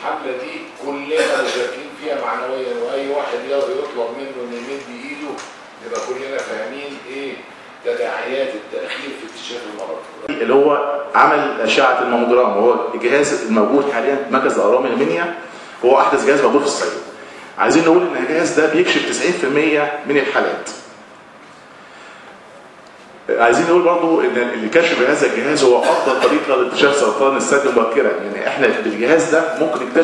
الحمله دي كلنا مشاركين فيها معنويا واي واحد يطلب منه انه يمد ايده نبقى كلنا فاهمين ايه تداعيات التاخير في اكتشاف المرض اللي هو عمل اشعه الماموجرام وهو الجهاز الموجود حاليا في مركز الاهرام المنيا هو احدث جهاز موجود في الصعيد. عايزين نقول ان الجهاز ده بيكشف 90% من الحالات. عايزين نقول برضو ان الكشف بهذا الجهاز هو افضل طريقه لاكتشاف سرطان الثدي مبكرا يعني احنا بالجهاز ده ممكن نكتشف